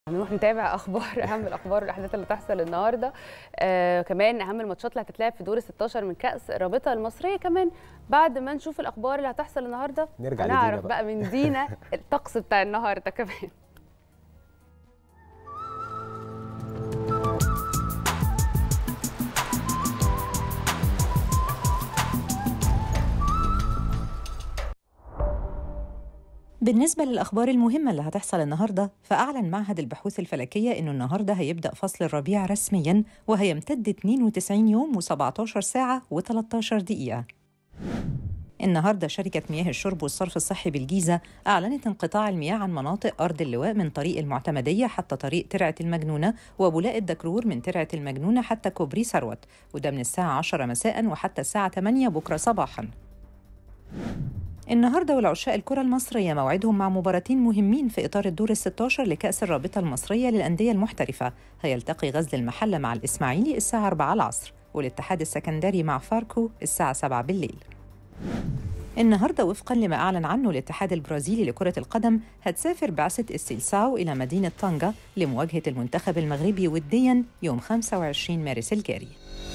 هنروح نتابع اخبار اهم الاخبار والاحداث اللي تحصل النهارده آه كمان اهم الماتشات اللي هتتلعب في دور ال 16 من كاس الرابطه المصريه كمان بعد ما نشوف الاخبار اللي هتحصل النهارده نرجع لدينا نعرف بقى. بقى من دينا الطقس بتاع النهارده كمان بالنسبة للأخبار المهمة اللي هتحصل النهاردة فأعلن معهد البحوث الفلكية إنه النهاردة هيبدأ فصل الربيع رسمياً وهيمتد 92 يوم و17 ساعة و13 دقيقة النهارده شركة مياه الشرب والصرف الصحي بالجيزة أعلنت انقطاع المياه عن مناطق أرض اللواء من طريق المعتمدية حتى طريق ترعة المجنونة وبولاء الدكرور من ترعة المجنونة حتى كوبري ثروت وده من الساعة 10 مساء وحتى الساعة 8 بكرة صباحاً النهارده والعشاق الكرة المصرية موعدهم مع مباراتين مهمين في إطار الدور ال 16 لكأس الرابطة المصرية للأندية المحترفة هيلتقي غزل المحلة مع الإسماعيلي الساعة 4 العصر والاتحاد السكندري مع فاركو الساعة 7 بالليل النهارده وفقا لما اعلن عنه الاتحاد البرازيلي لكره القدم هتسافر بعثه السيلساو الى مدينه طنجه لمواجهه المنتخب المغربي وديا يوم 25 مارس الجاري